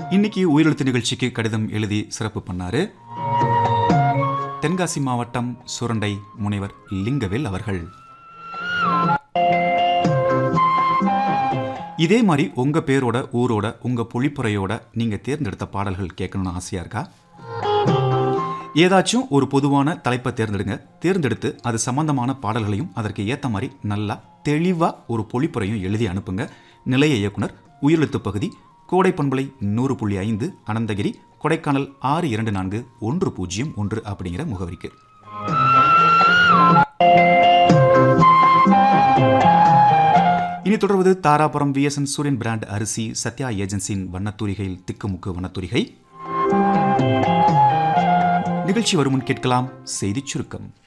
இன்னைக்கு உயிரெழுத்து நிகழ்ச்சிக்கு கடிதம் எழுதி சிறப்பு பண்ணாரு தென்காசி மாவட்டம் சுரண்டை முனைவர் லிங்கவேல் அவர்கள் இதே மாதிரி உங்க பேரோட ஊரோட உங்க பொழிப்புரையோட நீங்க தேர்ந்தெடுத்த பாடல்கள் கேட்கணும்னு ஆசையா இருக்கா ஏதாச்சும் ஒரு பொதுவான தலைப்பை தேர்ந்தெடுங்க தேர்ந்தெடுத்து அது சம்பந்தமான பாடல்களையும் அதற்கு ஏற்ற மாதிரி நல்லா தெளிவாக ஒரு பொழிப்புரையும் எழுதி அனுப்புங்க நிலைய இயக்குனர் உயிரெழுத்து பகுதி கோடை பண்பலை நூறு புள்ளி ஐந்து அனந்தகிரி கொடைக்கானல் ஆறு இரண்டு நான்கு ஒன்று பூஜ்ஜியம் ஒன்று அப்படிங்கிற முகவரிக்கு இனி தொடர்வது தாராபுரம் விஎஸ்என் சூரியன் பிராண்ட் அரிசி சத்யா ஏஜென்சியின் வண்ணத்தூரிகையில் திக்குமுக்கு வண்ணத்தூரிகை நிகழ்ச்சி வருமுன் கேட்கலாம் செய்திச் சுருக்கம்